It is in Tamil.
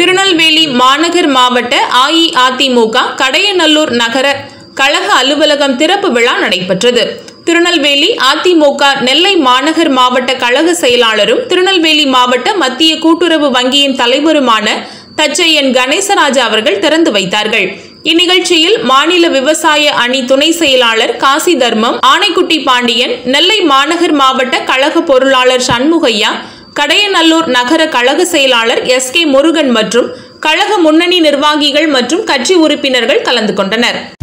திருநெல்வேலி மாநகர் மாவட்ட அஇஅதிமுக கடையநல்லூர் நகர கழக அலுவலகம் திறப்பு விழா நடைபெற்றது திருநெல்வேலி அதிமுக நெல்லை மாநகர் மாவட்ட கழக செயலாளரும் திருநெல்வேலி மாவட்ட மத்திய கூட்டுறவு வங்கியின் தலைவருமான தச்சையன் கணேசராஜா அவர்கள் திறந்து வைத்தார்கள் இந்நிகழ்ச்சியில் மாநில விவசாய அணி துணை செயலாளர் காசி தர்மம் ஆனைக்குட்டி பாண்டியன் நெல்லை மாநகர் மாவட்ட கழக பொருளாளர் சண்முகையா கடையநல்லூர் நகர கழக செயலாளர் எஸ் கே முருகன் மற்றும் கழக முன்னணி நிர்வாகிகள் மற்றும் கட்சி உறுப்பினர்கள் கலந்து கொண்டனர்